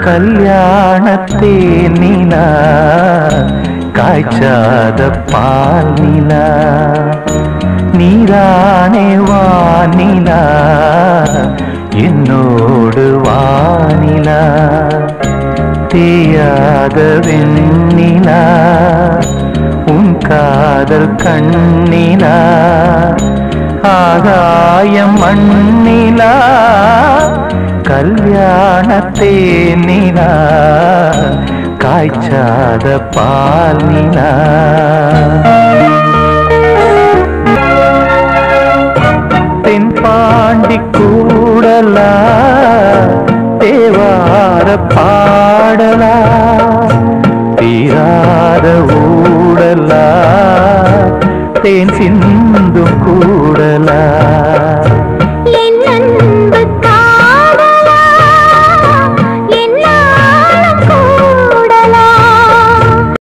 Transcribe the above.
கல்யாணத்தே நிலா காய்ச்சாத பால் நிலா நீரானே வானிலா என்னோடு வானிலா தேயாத வெண்ணிலா உன் காதல் கண்ணிலா ஆகாயம் மண்ணிலா கல்யாணத்தே நிலா காய்ச்சாத பால் நிலா தென்பாண்டி கூடலா தேவார பாடலா தீராத ஊடலா தேன் சிந்தும் கூடலா